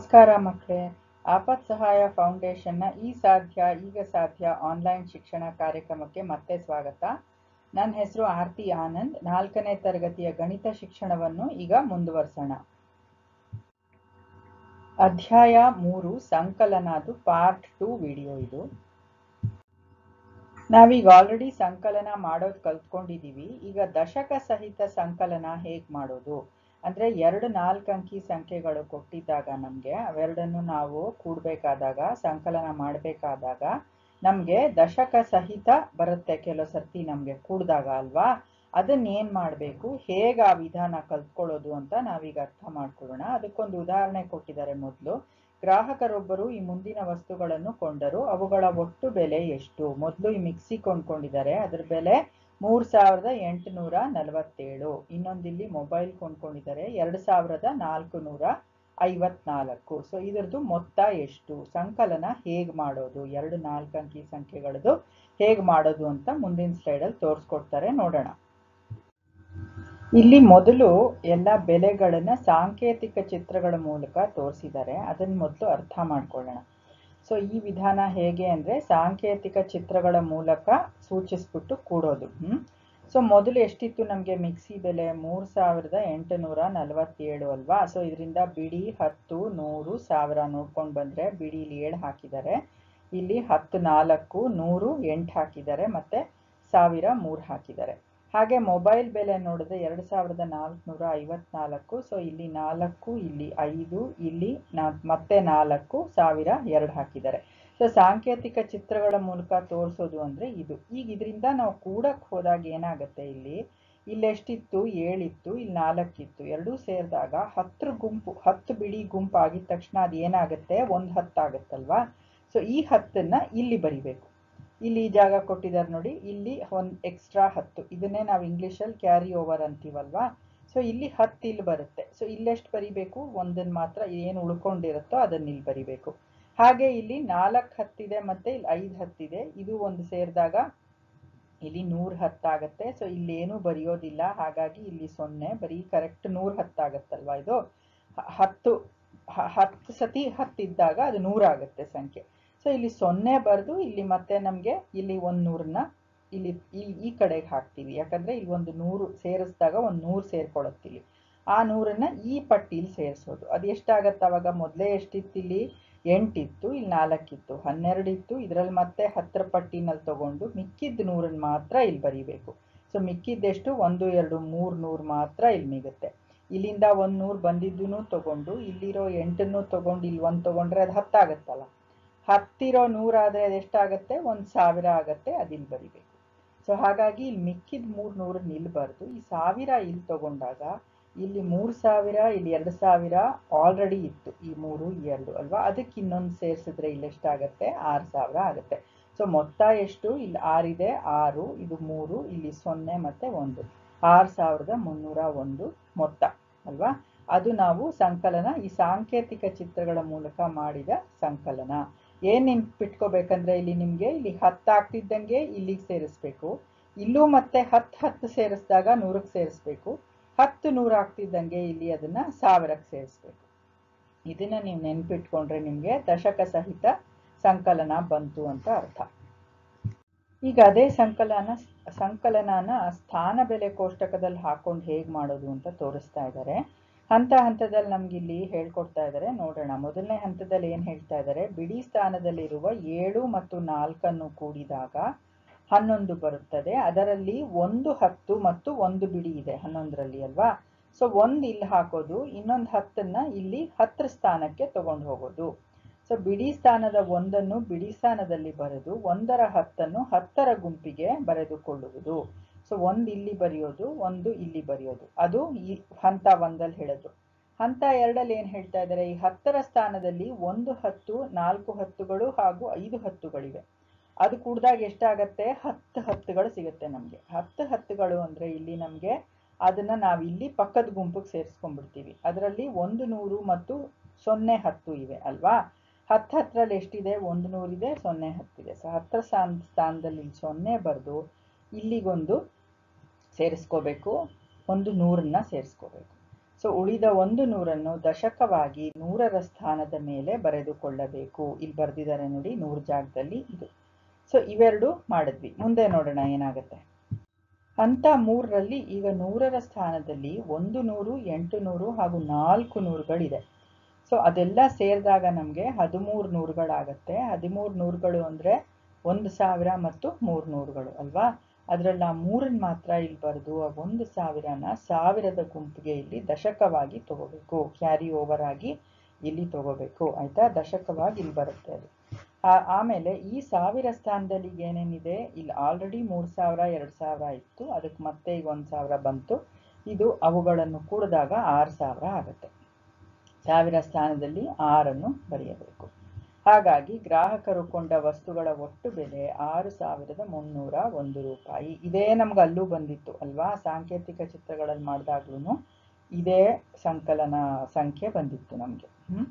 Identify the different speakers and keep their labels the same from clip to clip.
Speaker 1: ನಮಸ್ಕಾರ ಮಕ್ಕಳೇ ಆಪತ್ ಸಹಾಯ ಫೌಂಡೇಶನ್ನ ಈ ಸಾಧ್ಯ ಈಗ ಸಾಧ್ಯ ಆನ್ಲೈನ್ ಶಿಕ್ಷಣ ಕಾರ್ಯಕ್ರಮಕ್ಕೆ ಮತ್ತೆ ಸ್ವಾಗತ ನನ್ನ ಹೆಸರು ಆರತಿ ಆನಂದ್ ನಾಲ್ಕನೇ ತರಗತಿಯ ಗಣಿತ ಶಿಕ್ಷಣವನ್ನು ಈಗ ಮುಂದುವರ್ಸೋಣ ಅಧ್ಯಾಯ ಮೂರು ಸಂಕಲನ ಅದು ಪಾರ್ಟ್ ಟು ವಿಡಿಯೋ ಇದು ನಾವೀಗ ಆಲ್ರೆಡಿ ಸಂಕಲನ ಮಾಡೋದು ಕಲ್ತ್ಕೊಂಡಿದೀವಿ ಈಗ ದಶಕ ಸಹಿತ ಸಂಕಲನ ಹೇಗ್ ಮಾಡೋದು ಅಂದ್ರೆ ಎರಡು ನಾಲ್ಕು ಅಂಕಿ ಸಂಖ್ಯೆಗಳು ಕೊಟ್ಟಿದ್ದಾಗ ನಮಗೆ ಅವೆರಡನ್ನು ನಾವು ಕೂಡಬೇಕಾದಾಗ ಸಂಕಲನ ಮಾಡಬೇಕಾದಾಗ ನಮಗೆ ದಶಕ ಸಹಿತ ಬರುತ್ತೆ ಕೆಲವು ಸರ್ತಿ ನಮಗೆ ಕೂಡಿದಾಗ ಅಲ್ವಾ ಅದನ್ನ ಏನ್ ಮಾಡಬೇಕು ಹೇಗೆ ಆ ವಿಧಾನ ಕಲ್ತ್ಕೊಳ್ಳೋದು ಅಂತ ನಾವೀಗ ಅರ್ಥ ಮಾಡ್ಕೊಳ್ಳೋಣ ಅದಕ್ಕೊಂದು ಉದಾಹರಣೆ ಕೊಟ್ಟಿದ್ದಾರೆ ಮೊದಲು ಗ್ರಾಹಕರೊಬ್ಬರು ಈ ಮುಂದಿನ ವಸ್ತುಗಳನ್ನು ಕೊಂಡರು ಅವುಗಳ ಒಟ್ಟು ಬೆಲೆ ಎಷ್ಟು ಮೊದಲು ಈ ಮಿಕ್ಸಿ ಕೊಂಡ್ಕೊಂಡಿದ್ದಾರೆ ಅದ್ರ ಬೆಲೆ ಮೂರ್ ಸಾವಿರದ ಎಂಟುನೂರ ನಲವತ್ತೇಳು ಇನ್ನೊಂದಿಲ್ಲಿ ಮೊಬೈಲ್ ಕೊಂಡ್ಕೊಂಡಿದ್ದಾರೆ ಎರಡು ಸಾವಿರದ ನಾಲ್ಕು ನೂರ ಐವತ್ನಾಲ್ಕು ಸೊ ಇದರದ್ದು ಮೊತ್ತ ಎಷ್ಟು ಸಂಕಲನ ಹೇಗ್ ಮಾಡೋದು ಎರಡು ನಾಲ್ಕು ಅಂಕಿ ಸಂಖ್ಯೆಗಳದ್ದು ಹೇಗ್ ಮಾಡೋದು ಅಂತ ಮುಂದಿನ ಸ್ಲೈಡಲ್ಲಿ ತೋರಿಸ್ಕೊಡ್ತಾರೆ ನೋಡೋಣ ಇಲ್ಲಿ ಮೊದಲು ಎಲ್ಲ ಬೆಲೆಗಳನ್ನ ಸಾಂಕೇತಿಕ ಚಿತ್ರಗಳ ಮೂಲಕ ತೋರಿಸಿದ್ದಾರೆ ಅದನ್ನ ಮೊದಲು ಅರ್ಥ ಮಾಡ್ಕೊಳ್ಳೋಣ ಸೊ ಈ ವಿಧಾನ ಹೇಗೆ ಅಂದ್ರೆ ಸಾಂಕೇತಿಕ ಚಿತ್ರಗಳ ಮೂಲಕ ಸೂಚಿಸ್ಬಿಟ್ಟು ಕೂಡೋದು ಹ್ಮ್ ಸೊ ಮೊದಲು ಎಷ್ಟಿತ್ತು ನಮಗೆ ಮಿಕ್ಸಿ ಬೆಲೆ ಮೂರ್ ಸಾವಿರದ ಎಂಟುನೂರ ನಲವತ್ತೇಳು ಅಲ್ವಾ ಸೊ ಇದರಿಂದ ಬಿಡಿ ಹತ್ತು ನೂರು ಸಾವಿರ ನೋಡ್ಕೊಂಡು ಬಂದ್ರೆ ಬಿಡಿಲಿ ಏಳು ಹಾಕಿದ್ದಾರೆ ಇಲ್ಲಿ ಹತ್ತು ನಾಲ್ಕು ನೂರು ಎಂಟು ಹಾಕಿದ್ದಾರೆ ಮತ್ತೆ ಸಾವಿರ ಮೂರು ಹಾಕಿದ್ದಾರೆ ಹಾಗೆ ಮೊಬೈಲ್ ಬೆಲೆ ನೋಡಿದ್ರೆ ಎರಡು ಸಾವಿರದ ನಾಲ್ಕುನೂರ ಐವತ್ನಾಲ್ಕು ಸೊ ಇಲ್ಲಿ ನಾಲ್ಕು ಇಲ್ಲಿ ಐದು ಇಲ್ಲಿ ನಾ ಮತ್ತೆ ನಾಲ್ಕು ಸಾವಿರ ಎರಡು ಹಾಕಿದ್ದಾರೆ ಸೊ ಸಾಂಕೇತಿಕ ಚಿತ್ರಗಳ ಮೂಲಕ ತೋರಿಸೋದು ಅಂದ್ರೆ ಇದು ಈಗ ಇದರಿಂದ ನಾವು ಕೂಡಕ್ ಹೋದಾಗ ಏನಾಗುತ್ತೆ ಇಲ್ಲಿ ಇಲ್ಲಿ ಎಷ್ಟಿತ್ತು ಏಳಿತ್ತು ಇಲ್ಲಿ ನಾಲ್ಕಿತ್ತು ಎರಡೂ ಸೇರಿದಾಗ ಹತ್ತರ ಗುಂಪು ಹತ್ತು ಬಿಡಿ ಗುಂಪು ಆಗಿದ ತಕ್ಷಣ ಅದು ಏನಾಗುತ್ತೆ ಒಂದು ಹತ್ತಾಗುತ್ತಲ್ವಾ ಸೊ ಈ ಹತ್ತನ್ನ ಇಲ್ಲಿ ಬರಿಬೇಕು ಇಲ್ಲಿ ಈ ಜಾಗ ಕೊಟ್ಟಿದ್ದಾರೆ ನೋಡಿ ಇಲ್ಲಿ ಒಂದು ಎಕ್ಸ್ಟ್ರಾ ಹತ್ತು ಇದನ್ನೇ ನಾವು ಇಂಗ್ಲೀಷಲ್ಲಿ ಕ್ಯಾರಿ ಓವರ್ ಅಂತೀವಲ್ವಾ ಸೊ ಇಲ್ಲಿ ಹತ್ತು ಇಲ್ಲಿ ಬರುತ್ತೆ ಸೊ ಇಲ್ಲೆಷ್ಟು ಬರಿಬೇಕು ಒಂದನ್ನು ಮಾತ್ರ ಏನು ಉಳ್ಕೊಂಡಿರುತ್ತೋ ಅದನ್ನ ಇಲ್ಲಿ ಬರಿಬೇಕು ಹಾಗೆ ಇಲ್ಲಿ ನಾಲ್ಕು ಹತ್ತಿದೆ ಮತ್ತೆ ಇಲ್ಲಿ ಐದು ಹತ್ತಿದೆ ಇದು ಒಂದು ಸೇರಿದಾಗ ಇಲ್ಲಿ ನೂರ ಹತ್ತಾಗತ್ತೆ ಸೊ ಇಲ್ಲಿ ಏನು ಬರೆಯೋದಿಲ್ಲ ಹಾಗಾಗಿ ಇಲ್ಲಿ ಸೊನ್ನೆ ಬರೀ ಕರೆಕ್ಟ್ ನೂರ ಹತ್ತಾಗತ್ತಲ್ವಾ ಇದು ಹತ್ತು ಹತ್ತು ಸತಿ ಹತ್ತಿದ್ದಾಗ ಅದು ನೂರಾಗುತ್ತೆ ಸಂಖ್ಯೆ ಸೊ ಇಲ್ಲಿ ಸೊನ್ನೆ ಬರೆದು ಇಲ್ಲಿ ಮತ್ತೆ ನಮಗೆ ಇಲ್ಲಿ ಒಂದು ನೂರನ್ನ ಇಲ್ಲಿ ಈ ಈ ಕಡೆಗೆ ಹಾಕ್ತೀವಿ ಯಾಕಂದ್ರೆ ಇಲ್ಲಿ ಒಂದು ನೂರು ಸೇರಿಸಿದಾಗ ಒಂದು ನೂರು ಸೇರ್ಕೊಳತ್ತೆ ಇಲ್ಲಿ ಆ ನೂರನ್ನ ಈ ಪಟ್ಟಿಲಿ ಸೇರಿಸೋದು ಅದು ಎಷ್ಟಾಗತ್ತೆ ಅವಾಗ ಮೊದಲೇ ಎಷ್ಟಿತ್ತು ಇಲ್ಲಿ ಎಂಟಿತ್ತು ಇಲ್ಲಿ ನಾಲ್ಕಿತ್ತು ಹನ್ನೆರಡು ಇತ್ತು ಇದರಲ್ಲಿ ಮತ್ತೆ ಹತ್ತರ ಪಟ್ಟಿನಲ್ಲಿ ತಗೊಂಡು ಮಿಕ್ಕಿದ ನೂರನ್ನ ಮಾತ್ರ ಇಲ್ಲಿ ಬರಿಬೇಕು ಸೊ ಮಿಕ್ಕಿದ್ದೆಷ್ಟು ಒಂದು ಎರಡು ಮೂರು ನೂರು ಮಾತ್ರ ಇಲ್ಲಿ ಮಿಗುತ್ತೆ ಇಲ್ಲಿಂದ ಒಂದು ನೂರು ಬಂದಿದ್ದೂ ತಗೊಂಡು ಇಲ್ಲಿರೋ ಎಂಟನ್ನು ತಗೊಂಡು ಇಲ್ಲಿ ಒಂದು ತಗೊಂಡ್ರೆ ಅದು ಹತ್ತಾಗತ್ತಲ್ಲ ಹತ್ತಿರೋ ನೂರಾದರೆ ಅದೆಷ್ಟಾಗತ್ತೆ ಒಂದು ಸಾವಿರ ಆಗತ್ತೆ ಅದಿಲ್ಲಿ ಬರಿಬೇಕು ಸೊ ಹಾಗಾಗಿ ಇಲ್ಲಿ ಮಿಕ್ಕಿದ ಮೂರು ನೂರು ನಿಲ್ಬಾರ್ದು ಈ ಸಾವಿರ ಇಲ್ಲಿ ತಗೊಂಡಾಗ ಇಲ್ಲಿ ಮೂರು ಸಾವಿರ ಇಲ್ಲಿ ಎರಡು ಸಾವಿರ ಆಲ್ರೆಡಿ ಇತ್ತು ಈ ಮೂರು ಈ ಎರಡು ಅಲ್ವಾ ಅದಕ್ಕೆ ಇನ್ನೊಂದು ಸೇರಿಸಿದ್ರೆ ಇಲ್ಲಿ ಎಷ್ಟಾಗತ್ತೆ ಆರು ಸಾವಿರ ಆಗುತ್ತೆ ಸೊ ಮೊತ್ತ ಎಷ್ಟು ಇಲ್ಲಿ ಆರಿದೆ ಆರು ಇದು ಮೂರು ಇಲ್ಲಿ ಸೊನ್ನೆ ಮತ್ತೆ ಒಂದು ಆರು ಸಾವಿರದ ಮುನ್ನೂರ ಒಂದು ಮೊತ್ತ ಅಲ್ವಾ ಅದು ನಾವು ಸಂಕಲನ ಈ ಸಾಂಕೇತಿಕ ಚಿತ್ರಗಳ ಮೂಲಕ ಮಾಡಿದ ಸಂಕಲನ ಏನ್ ನೆನ್ಪಿಟ್ಕೋಬೇಕಂದ್ರೆ ಇಲ್ಲಿ ನಿಮ್ಗೆ ಇಲ್ಲಿ ಹತ್ತು ಆಗ್ತಿದ್ದಂಗೆ ಇಲ್ಲಿಗೆ ಸೇರಿಸ್ಬೇಕು ಇಲ್ಲೂ ಮತ್ತೆ ಹತ್ತು ಹತ್ತು ಸೇರಿಸಿದಾಗ ನೂರಕ್ಕೆ ಸೇರಿಸ್ಬೇಕು ಹತ್ತು ನೂರು ಆಗ್ತಿದ್ದಂಗೆ ಇಲ್ಲಿ ಅದನ್ನ ಸಾವಿರಕ್ಕೆ ಸೇರಿಸ್ಬೇಕು ಇದನ್ನ ನೀವು ನೆನ್ಪಿಟ್ಕೊಂಡ್ರೆ ನಿಮ್ಗೆ ದಶಕ ಸಹಿತ ಸಂಕಲನ ಬಂತು ಅಂತ ಅರ್ಥ ಈಗ ಅದೇ ಸಂಕಲನ ಸಂಕಲನನ ಸ್ಥಾನ ಬೆಲೆ ಕೋಷ್ಟಕದಲ್ಲಿ ಹಾಕೊಂಡು ಹೇಗ್ ಮಾಡೋದು ಅಂತ ತೋರಿಸ್ತಾ ಇದ್ದಾರೆ ಹಂತ ಹಂತದಲ್ಲಿ ನಮ್ಗೆ ಇಲ್ಲಿ ಹೇಳ್ಕೊಡ್ತಾ ಇದ್ದಾರೆ ನೋಡೋಣ ಮೊದಲನೇ ಹಂತದಲ್ಲಿ ಏನ್ ಹೇಳ್ತಾ ಇದ್ದಾರೆ ಬಿಡಿ ಸ್ಥಾನದಲ್ಲಿರುವ ಏಳು ಮತ್ತು ನಾಲ್ಕನ್ನು ಕೂಡಿದಾಗ ಹನ್ನೊಂದು ಬರುತ್ತದೆ ಅದರಲ್ಲಿ ಒಂದು ಹತ್ತು ಮತ್ತು ಒಂದು ಬಿಡಿ ಇದೆ ಹನ್ನೊಂದರಲ್ಲಿ ಅಲ್ವಾ ಸೊ ಒಂದು ಇಲ್ಲಿ ಹಾಕೋದು ಇನ್ನೊಂದು ಹತ್ತನ್ನ ಇಲ್ಲಿ ಹತ್ತರ ಸ್ಥಾನಕ್ಕೆ ತಗೊಂಡು ಹೋಗೋದು ಸೊ ಬಿಡಿ ಸ್ಥಾನದ ಒಂದನ್ನು ಬಿಡಿ ಸ್ಥಾನದಲ್ಲಿ ಬರೆದು ಒಂದರ ಹತ್ತನ್ನು ಹತ್ತರ ಗುಂಪಿಗೆ ಬರೆದುಕೊಳ್ಳುವುದು ಸೊ ಒಂದು ಇಲ್ಲಿ ಬರೆಯೋದು ಒಂದು ಇಲ್ಲಿ ಬರೆಯೋದು ಅದು ಈ ಹಂತ ಒಂದಲ್ಲಿ ಹೇಳಿದ್ರು ಹಂತ ಎರಡಲ್ಲಿ ಏನ್ ಹೇಳ್ತಾ ಇದ್ದಾರೆ ಈ ಹತ್ತರ ಸ್ಥಾನದಲ್ಲಿ ಒಂದು ಹತ್ತು ನಾಲ್ಕು ಹತ್ತುಗಳು ಹಾಗೂ ಐದು ಹತ್ತುಗಳಿವೆ ಅದು ಕೂಡಿದಾಗ ಎಷ್ಟಾಗತ್ತೆ ಹತ್ತು ಹತ್ತುಗಳು ಸಿಗುತ್ತೆ ನಮಗೆ ಹತ್ತು ಹತ್ತುಗಳು ಅಂದ್ರೆ ಇಲ್ಲಿ ನಮಗೆ ಅದನ್ನ ನಾವು ಇಲ್ಲಿ ಪಕ್ಕದ ಗುಂಪಿಗೆ ಸೇರಿಸ್ಕೊಂಡ್ಬಿಡ್ತೀವಿ ಅದರಲ್ಲಿ ಒಂದು ನೂರು ಮತ್ತು ಸೊನ್ನೆ ಹತ್ತು ಇವೆ ಅಲ್ವಾ ಹತ್ತು ಹತ್ತರಲ್ಲಿ ಎಷ್ಟಿದೆ ಒಂದು ನೂರಿದೆ ಸೊನ್ನೆ ಹತ್ತಿದೆ ಸೊ ಹತ್ತರ ಸ್ಥಾನ ಸ್ಥಾನದಲ್ಲಿ ಸೊನ್ನೆ ಬರೆದು ಇಲ್ಲಿಗೊಂದು ಸೇರಿಸ್ಕೋಬೇಕು ಒಂದು ನೂರನ್ನ ಸೇರಿಸ್ಕೋಬೇಕು ಸೊ ಸೊ ಉಳಿದ ಒಂದು ನೂರನ್ನು ದಶಕವಾಗಿ ನೂರರ ಸ್ಥಾನದ ಮೇಲೆ ಬರೆದುಕೊಳ್ಳಬೇಕು ಇಲ್ಲಿ ಬರೆದಿದ್ದಾರೆ ನೋಡಿ ನೂರು ಜಾಗದಲ್ಲಿ ಇದು ಸೊ ಇವೆರಡು ಮಾಡಿದ್ವಿ ಮುಂದೆ ನೋಡೋಣ ಏನಾಗುತ್ತೆ ಹಂತ ಮೂರರಲ್ಲಿ ಈಗ ನೂರರ ಸ್ಥಾನದಲ್ಲಿ ಒಂದು ನೂರು ಎಂಟು ನೂರು ಹಾಗೂ ನಾಲ್ಕು ನೂರುಗಳಿದೆ ಸೊ ಅದೆಲ್ಲ ಸೇರಿದಾಗ ನಮಗೆ ಹದಿಮೂರು ನೂರುಗಳಾಗತ್ತೆ ಹದಿಮೂರು ನೂರುಗಳು ಅಂದರೆ ಒಂದು ಸಾವಿರ ಮತ್ತು ಮೂರು ನೂರುಗಳು ಅಲ್ವಾ ಅದರಲ್ಲಿ ಆ ಮೂರನ್ನು ಮಾತ್ರ ಇಲ್ಲಿ ಬರೆದು ಆ ಒಂದು ಸಾವಿರನ ಸಾವಿರದ ಗುಂಪಿಗೆ ಇಲ್ಲಿ ದಶಕವಾಗಿ ತಗೋಬೇಕು ಕ್ಯಾರಿ ಓವರ್ ಆಗಿ ಇಲ್ಲಿ ತಗೋಬೇಕು ಆಯ್ತಾ ದಶಕವಾಗಿ ಇಲ್ಲಿ ಬರುತ್ತೆ ಅದು ಆಮೇಲೆ ಈ ಸಾವಿರ ಸ್ಥಾನದಲ್ಲಿ ಏನೇನಿದೆ ಇಲ್ಲಿ ಆಲ್ರೆಡಿ ಮೂರು ಸಾವಿರ ಎರಡು ಸಾವಿರ ಇತ್ತು ಅದಕ್ಕೆ ಮತ್ತೆ ಈಗ ಒಂದು ಸಾವಿರ ಬಂತು ಇದು ಅವುಗಳನ್ನು ಕೂಡಿದಾಗ ಆರು ಸಾವಿರ ಆಗುತ್ತೆ ಸಾವಿರ ಸ್ಥಾನದಲ್ಲಿ ಆರನ್ನು ಬರೆಯಬೇಕು ಹಾಗಾಗಿ ಗ್ರಾಹಕರು ಕೊಂಡ ವಸ್ತುಗಳ ಒಟ್ಟು ಬೆಲೆ ಆರು ಸಾವಿರದ ಮುನ್ನೂರ ಒಂದು ರೂಪಾಯಿ ಇದೇ ನಮ್ಗೆ ಅಲ್ಲೂ ಬಂದಿತ್ತು ಅಲ್ವಾ ಸಾಂಕೇತಿಕ ಚಿತ್ರಗಳಲ್ಲಿ ಮಾಡಿದಾಗ್ಲೂ ಇದೇ ಸಂಕಲನ ಸಂಖ್ಯೆ ಬಂದಿತ್ತು ನಮಗೆ ಹ್ಮ್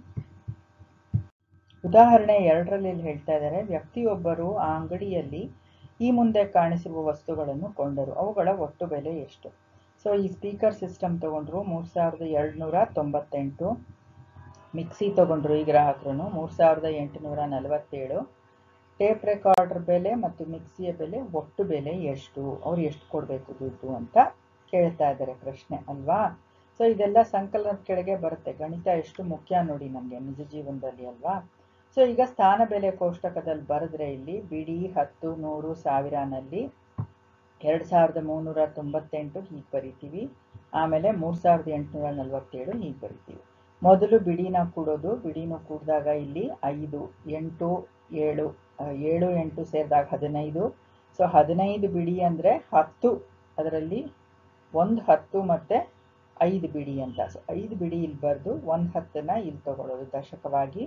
Speaker 1: ಉದಾಹರಣೆ ಎರಡರಲ್ಲಿ ಹೇಳ್ತಾ ಇದ್ದಾರೆ ವ್ಯಕ್ತಿಯೊಬ್ಬರು ಆ ಅಂಗಡಿಯಲ್ಲಿ ಈ ಮುಂದೆ ಕಾಣಿಸಿರುವ ವಸ್ತುಗಳನ್ನು ಕೊಂಡರು ಅವುಗಳ ಒಟ್ಟು ಬೆಲೆ ಎಷ್ಟು ಸೊ ಈ ಸ್ಪೀಕರ್ ಸಿಸ್ಟಮ್ ತಗೊಂಡ್ರು ಮೂರು ಸಾವಿರದ ಎರಡುನೂರ ತೊಂಬತ್ತೆಂಟು ಮಿಕ್ಸಿ ತಗೊಂಡ್ರು ಈ ಗ್ರಾಹಕರು ಮೂರು ಸಾವಿರದ ಎಂಟುನೂರ ನಲವತ್ತೇಳು ಟೇಪ್ ರೆಕಾರ್ಡರ್ ಬೆಲೆ ಮತ್ತು ಮಿಕ್ಸಿಯ ಬೆಲೆ ಒಟ್ಟು ಬೆಲೆ ಎಷ್ಟು ಅವ್ರು ಎಷ್ಟು ಕೊಡಬೇಕು ದುಡ್ಡು ಅಂತ ಕೇಳ್ತಾ ಇದ್ದಾರೆ ಪ್ರಶ್ನೆ ಅಲ್ವಾ ಸೊ ಇದೆಲ್ಲ ಸಂಕಲನದ ಕೆಳಗೆ ಬರುತ್ತೆ ಗಣಿತ ಎಷ್ಟು ಮುಖ್ಯ ನೋಡಿ ನಮಗೆ ನಿಜ ಜೀವನದಲ್ಲಿ ಅಲ್ವಾ ಸೊ ಈಗ ಸ್ಥಾನ ಬೆಲೆ ಕೋಷ್ಟಕದಲ್ಲಿ ಬರೆದ್ರೆ ಇಲ್ಲಿ ಬಿಡಿ ಹತ್ತು ನೂರು ಸಾವಿರನಲ್ಲಿ ಎರಡು ಸಾವಿರದ ಮುನ್ನೂರ ತೊಂಬತ್ತೆಂಟು ಹೀಗೆ ಬರಿತೀವಿ ಆಮೇಲೆ ಮೂರು ಸಾವಿರದ ಎಂಟುನೂರ ನಲವತ್ತೇಳು ಹೀಗೆ ಬರಿತೀವಿ ಮೊದಲು ಬಿಡಿನ ಕೂಡೋದು ಬಿಡಿನ ಕೂಡಿದಾಗ ಇಲ್ಲಿ ಐದು ಎಂಟು ಏಳು ಏಳು ಎಂಟು ಸೇರಿದಾಗ ಹದಿನೈದು ಸೊ ಹದಿನೈದು ಬಿಡಿ ಅಂದರೆ ಹತ್ತು ಅದರಲ್ಲಿ ಒಂದು ಹತ್ತು ಮತ್ತು ಐದು ಬಿಡಿ ಅಂತ ಸೊ ಐದು ಬಿಡಿ ಇಲ್ಲಿ ಬರೆದು ಒಂದು ಹತ್ತನ್ನು ಇಲ್ಲಿ ತಗೊಳ್ಳೋದು ದಶಕವಾಗಿ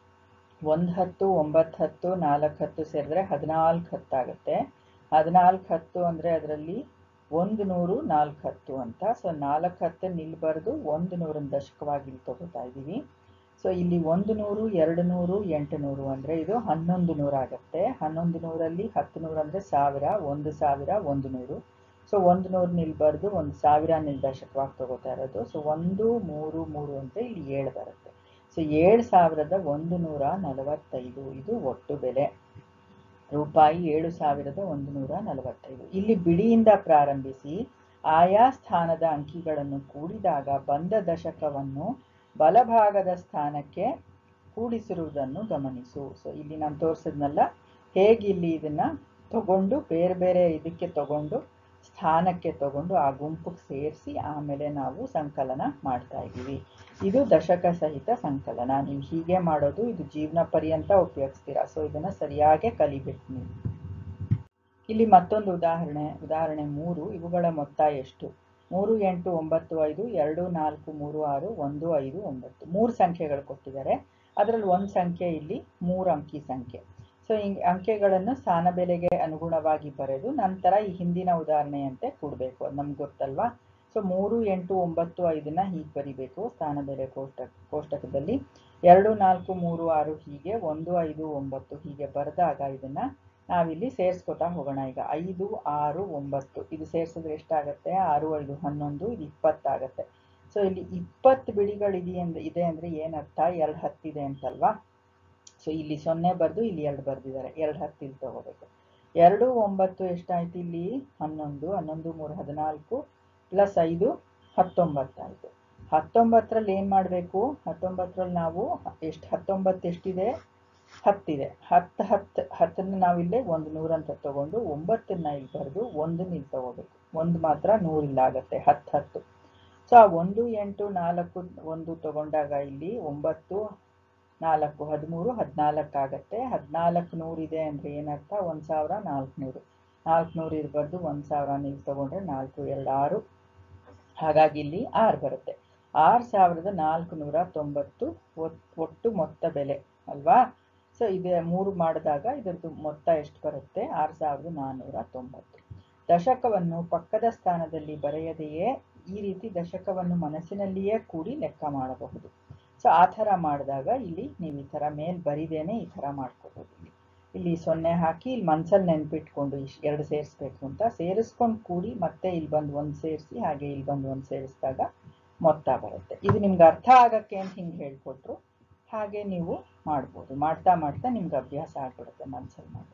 Speaker 1: ಒಂದು ಹತ್ತು ಒಂಬತ್ತು ಹತ್ತು ನಾಲ್ಕು ಹತ್ತು ಸೇರಿದ್ರೆ ಹದಿನಾಲ್ಕು ಹತ್ತಾಗುತ್ತೆ ಹದಿನಾಲ್ಕು ಹತ್ತು ಅಂದರೆ ಅದರಲ್ಲಿ ಒಂದು ನೂರು ನಾಲ್ಕು ಹತ್ತು ಅಂತ ಸೊ ನಾಲ್ಕು ಹತ್ತನ್ನು ಇಲ್ಲಿ ಬರೆದು ಒಂದು ನೂರನ್ನು ದಶಕವಾಗಿ ಇಲ್ಲಿ ತಗೋತಾ ಇದ್ದೀವಿ ಸೊ ಇಲ್ಲಿ ಒಂದು ನೂರು ಎರಡು ನೂರು ಎಂಟು ನೂರು ಅಂದರೆ ಇದು ಹನ್ನೊಂದು ನೂರು ಆಗುತ್ತೆ ಹನ್ನೊಂದು ನೂರಲ್ಲಿ ಹತ್ತು ನೂರು ಅಂದರೆ ಸಾವಿರ ಒಂದು ಸಾವಿರ ಒಂದು ನೂರು ಸೊ ಒಂದು ನೂರು ಇಲ್ಲಿ ಬರೆದು ಒಂದು ಸಾವಿರ ನಿಲ್ ದಶಕವಾಗಿ ತಗೋತಾ ಇರೋದು ಸೊ ಒಂದು ಮೂರು ಮೂರು ಅಂತ ಇಲ್ಲಿ ಏಳು ಬರುತ್ತೆ ಸೊ ಏಳು ಸಾವಿರದ ಒಂದು ನೂರ ನಲವತ್ತೈದು ಇದು ಒಟ್ಟು ಬೆಲೆ ರೂಪಾಯಿ ಏಳು ಸಾವಿರದ ಒಂದು ನೂರ ನಲವತ್ತೈದು ಇಲ್ಲಿ ಬಿಡಿಯಿಂದ ಪ್ರಾರಂಭಿಸಿ ಆಯಾ ಸ್ಥಾನದ ಅಂಕಿಗಳನ್ನು ಕೂಡಿದಾಗ ಬಂದ ದಶಕವನ್ನು ಬಲಭಾಗದ ಸ್ಥಾನಕ್ಕೆ ಕೂಡಿಸಿರುವುದನ್ನು ಗಮನಿಸು ಸೊ ಇಲ್ಲಿ ನಾನು ತೋರಿಸಿದ್ನಲ್ಲ ಹೇಗೆ ಇಲ್ಲಿ ಇದನ್ನ ತಗೊಂಡು ಬೇರೆ ಬೇರೆ ಇದಕ್ಕೆ ತಗೊಂಡು ಸ್ಥಾನಕ್ಕೆ ತಗೊಂಡು ಆ ಗುಂಪಿಗೆ ಸೇರಿಸಿ ಆಮೇಲೆ ನಾವು ಸಂಕಲನ ಮಾಡ್ತಾ ಇದ್ದೀವಿ ಇದು ದಶಕ ಸಹಿತ ಸಂಕಲನ ನೀವು ಹೀಗೆ ಮಾಡೋದು ಇದು ಜೀವನ ಪರ್ಯಂತ ಉಪಯೋಗಿಸ್ತೀರಾ ಸೊ ಇದನ್ನ ಸರಿಯಾಗಿ ಕಲಿಬೇಕು ನೀವು ಇಲ್ಲಿ ಮತ್ತೊಂದು ಉದಾಹರಣೆ ಉದಾಹರಣೆ ಮೂರು ಇವುಗಳ ಮೊತ್ತ ಎಷ್ಟು ಮೂರು ಎಂಟು ಒಂಬತ್ತು ಐದು ಎರಡು ನಾಲ್ಕು ಮೂರು ಆರು ಒಂದು ಐದು ಒಂಬತ್ತು ಮೂರು ಸಂಖ್ಯೆಗಳು ಕೊಟ್ಟಿದ್ದಾರೆ ಅದರಲ್ಲಿ ಒಂದು ಸಂಖ್ಯೆ ಇಲ್ಲಿ ಮೂರು ಅಂಕಿ ಸಂಖ್ಯೆ ಸೊ ಹಿಂಗೆ ಅಂಕೆಗಳನ್ನು ಸ್ಥಾನ ಬೆಲೆಗೆ ಅನುಗುಣವಾಗಿ ಬರೆದು ನಂತರ ಈ ಹಿಂದಿನ ಉದಾಹರಣೆಯಂತೆ ಕೊಡಬೇಕು ಅದು ನಮ್ಗೆ ಗೊತ್ತಲ್ವಾ ಸೊ ಮೂರು ಎಂಟು ಒಂಬತ್ತು ಐದನ್ನ ಹೀಗೆ ಬರಿಬೇಕು ಸ್ಥಾನ ಬೆಲೆ ಕೋಷ್ಟಕ ಕೋಷ್ಟಕದಲ್ಲಿ ಎರಡು ನಾಲ್ಕು ಮೂರು ಆರು ಹೀಗೆ ಒಂದು ಐದು ಒಂಬತ್ತು ಹೀಗೆ ಬರೆದಾಗ ಇದನ್ನ ನಾವಿಲ್ಲಿ ಸೇರಿಸ್ಕೊತಾ ಹೋಗೋಣ ಈಗ ಐದು ಆರು ಒಂಬತ್ತು ಇದು ಸೇರಿಸಿದ್ರೆ ಎಷ್ಟಾಗತ್ತೆ ಆರು ಐದು ಹನ್ನೊಂದು ಇದು ಇಪ್ಪತ್ತಾಗತ್ತೆ ಸೊ ಇಲ್ಲಿ ಇಪ್ಪತ್ತು ಬಿಡಿಗಳಿದೆ ಅಂದ್ರೆ ಇದೆ ಅಂದ್ರೆ ಏನರ್ಥ ಎರಡು ಹತ್ತಿದೆ ಅಂತಲ್ವಾ ಸೊ ಇಲ್ಲಿ ಸೊನ್ನೆ ಬರೆದು ಇಲ್ಲಿ ಎರಡು ಬರೆದಿದ್ದಾರೆ ಎರಡು ಹತ್ತು ಇಲ್ಲಿ ತಗೋಬೇಕು ಎರಡು ಒಂಬತ್ತು ಎಷ್ಟಾಯ್ತು ಇಲ್ಲಿ ಹನ್ನೊಂದು ಹನ್ನೊಂದು ಮೂರು ಹದಿನಾಲ್ಕು ಪ್ಲಸ್ ಐದು ಹತ್ತೊಂಬತ್ತಾಯಿತು ಹತ್ತೊಂಬತ್ತರಲ್ಲಿ ಏನು ಮಾಡಬೇಕು ಹತ್ತೊಂಬತ್ತರಲ್ಲಿ ನಾವು ಎಷ್ಟು ಹತ್ತೊಂಬತ್ತು ಎಷ್ಟಿದೆ ಹತ್ತಿದೆ ಹತ್ತು ಹತ್ತು ಹತ್ತನ್ನು ನಾವಿಲ್ಲೇ ಒಂದು ನೂರಂತ ತಗೊಂಡು ಒಂಬತ್ತನ್ನ ಇಲ್ಲಿ ಬರೆದು ಒಂದನ್ನ ಇಲ್ಲಿ ತಗೋಬೇಕು ಒಂದು ಮಾತ್ರ ನೂರಿಲ್ಲ ಆಗತ್ತೆ ಹತ್ತು ಹತ್ತು ಸೊ ಆ ಒಂದು ಎಂಟು ನಾಲ್ಕು ಒಂದು ತಗೊಂಡಾಗ ಇಲ್ಲಿ ಒಂಬತ್ತು ನಾಲ್ಕು ಹದಿಮೂರು ಹದಿನಾಲ್ಕು ಆಗತ್ತೆ ಹದಿನಾಲ್ಕು ನೂರಿದೆ ಅಂದರೆ ಏನರ್ಥ ಒಂದು ಸಾವಿರ ನಾಲ್ಕುನೂರು ನಾಲ್ಕುನೂರು ಇರಬಾರ್ದು ಒಂದು ಸಾವಿರ ನೀವು ತಗೊಂಡ್ರೆ ನಾಲ್ಕು ಎರಡು ಆರು ಹಾಗಾಗಿ ಇಲ್ಲಿ ಆರು ಬರುತ್ತೆ ಆರು ಸಾವಿರದ ನಾಲ್ಕು ನೂರ ತೊಂಬತ್ತು ಒಟ್ಟು ಮೊತ್ತ ಬೆಲೆ ಅಲ್ವಾ ಸೊ ಇದೆ ಮೂರು ಮಾಡಿದಾಗ ಇದರದ್ದು ಮೊತ್ತ ಎಷ್ಟು ಬರುತ್ತೆ ಆರು ಸಾವಿರದ ನಾನ್ನೂರ ತೊಂಬತ್ತು ದಶಕವನ್ನು ಪಕ್ಕದ ಸ್ಥಾನದಲ್ಲಿ ಬರೆಯದೆಯೇ ಈ ರೀತಿ ದಶಕವನ್ನು ಮನಸ್ಸಿನಲ್ಲಿಯೇ ಕೂಡಿ ಲೆಕ್ಕ ಮಾಡಬಹುದು ಸೊ ಆ ಥರ ಮಾಡಿದಾಗ ಇಲ್ಲಿ ನೀವು ಈ ಥರ ಮೇಲ್ ಬರಿದೇನೆ ಈ ಥರ ಮಾಡ್ಕೋಬೋದು ಇಲ್ಲಿ ಇಲ್ಲಿ ಸೊನ್ನೆ ಹಾಕಿ ಇಲ್ಲಿ ಮನ್ಸಲ್ಲಿ ನೆನ್ಪಿಟ್ಕೊಂಡು ಇಷ್ಟು ಎರಡು ಸೇರಿಸ್ಬೇಕು ಅಂತ ಸೇರಿಸ್ಕೊಂಡು ಕೂಡಿ ಮತ್ತೆ ಇಲ್ಲಿ ಬಂದು ಒಂದು ಸೇರಿಸಿ ಹಾಗೆ ಇಲ್ಲಿ ಬಂದು ಒಂದು ಸೇರಿಸಿದಾಗ ಮೊತ್ತ ಬರುತ್ತೆ ಇದು ನಿಮ್ಗೆ ಅರ್ಥ ಆಗಕ್ಕೆ ಅಂತ ಹಿಂಗೆ ಹೇಳ್ಕೊಟ್ರು ಹಾಗೆ ನೀವು ಮಾಡ್ಬೋದು ಮಾಡ್ತಾ ಮಾಡ್ತಾ ನಿಮ್ಗೆ ಅಭ್ಯಾಸ ಆಗ್ಬಿಡುತ್ತೆ ಮನ್ಸಲ್ಲಿ ಮಾಡೋದು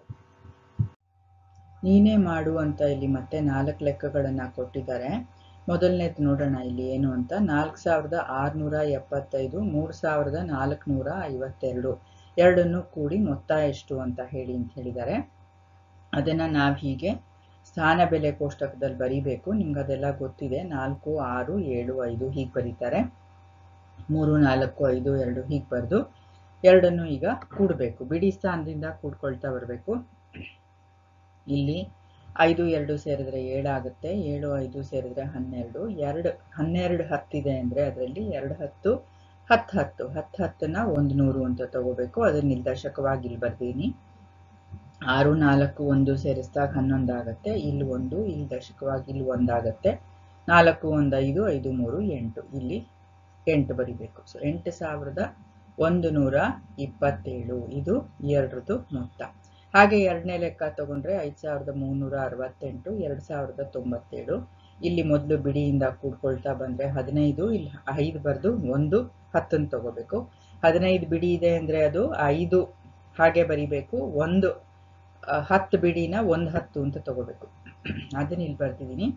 Speaker 1: ನೀನೇ ಮಾಡು ಅಂತ ಇಲ್ಲಿ ಮತ್ತೆ ನಾಲ್ಕು ಲೆಕ್ಕಗಳನ್ನು ಕೊಟ್ಟಿದ್ದಾರೆ ಮೊದಲನೇದು ನೋಡೋಣ ಇಲ್ಲಿ ಏನು ಅಂತ ನಾಲ್ಕು ಸಾವಿರದ ಆರುನೂರ ಎಪ್ಪತ್ತೈದು ಮೂರು ಸಾವಿರದ ನಾಲ್ಕುನೂರ ಐವತ್ತೆರಡು ಎರಡನ್ನು ಕೂಡಿ ಮೊತ್ತ ಎಷ್ಟು ಅಂತ ಹೇಳಿ ಅಂತ ಹೇಳಿದ್ದಾರೆ ಅದನ್ನು ನಾವು ಹೀಗೆ ಸ್ಥಾನ ಬೆಲೆ ಕೋಷ್ಟಕದಲ್ಲಿ ಬರೀಬೇಕು ನಿಮ್ಗೆ ಅದೆಲ್ಲ ಗೊತ್ತಿದೆ ನಾಲ್ಕು ಆರು ಏಳು ಐದು ಹೀಗೆ ಬರೀತಾರೆ ಮೂರು ನಾಲ್ಕು ಐದು ಎರಡು ಹೀಗೆ ಬರೆದು ಎರಡನ್ನು ಈಗ ಕೂಡಬೇಕು ಬಿಡಿ ಸ್ಥಾನದಿಂದ ಕೂಡ್ಕೊಳ್ತಾ ಬರಬೇಕು ಇಲ್ಲಿ ಐದು ಎರಡು ಸೇರಿದ್ರೆ ಏಳಾಗುತ್ತೆ ಏಳು ಐದು ಸೇರಿದ್ರೆ ಹನ್ನೆರಡು ಎರಡು ಹನ್ನೆರಡು ಹತ್ತಿದೆ ಅಂದರೆ ಅದರಲ್ಲಿ ಎರಡು ಹತ್ತು ಹತ್ತು ಹತ್ತು ಹತ್ತು ಹತ್ತನ್ನ ಒಂದು ನೂರು ಅಂತ ತಗೋಬೇಕು ಅದನ್ನ ನಿರ್ದೇಶಕವಾಗಿ ಇಲ್ಲಿ ಬರ್ದೀನಿ ಆರು ನಾಲ್ಕು ಒಂದು ಸೇರಿಸಿದಾಗ ಹನ್ನೊಂದು ಆಗುತ್ತೆ ಇಲ್ಲಿ ಒಂದು ಇಲ್ಲಿ ದಶಕವಾಗಿ ಇಲ್ಲಿ ಒಂದಾಗತ್ತೆ ನಾಲ್ಕು ಒಂದು ಐದು ಐದು ಮೂರು ಎಂಟು ಇಲ್ಲಿ ಎಂಟು ಬರಿಬೇಕು ಸೊ ಎಂಟು ಸಾವಿರದ ಒಂದು ನೂರ ಇಪ್ಪತ್ತೇಳು ಇದು ಎರಡರದ್ದು ಮೊತ್ತ ಹಾಗೆ ಎರಡನೇ ಲೆಕ್ಕ ತಗೊಂಡ್ರೆ ಐದು ಸಾವಿರದ ಮುನ್ನೂರ ಅರವತ್ತೆಂಟು ಎರಡು ಸಾವಿರದ ತೊಂಬತ್ತೇಳು ಇಲ್ಲಿ ಮೊದಲು ಬಿಡಿಯಿಂದ ಕೂಡ್ಕೊಳ್ತಾ ಬಂದರೆ ಹದಿನೈದು ಇಲ್ಲಿ ಐದು ಬರೆದು ಒಂದು ಹತ್ತನ್ನು ತಗೋಬೇಕು ಹದಿನೈದು ಬಿಡಿ ಇದೆ ಅಂದರೆ ಅದು ಐದು ಹಾಗೆ ಬರಿಬೇಕು ಒಂದು ಹತ್ತು ಬಿಡಿನ ಒಂದು ಹತ್ತು ಅಂತ ತಗೋಬೇಕು ಅದನ್ನ ಇಲ್ಲಿ ಬರ್ತಿದ್ದೀನಿ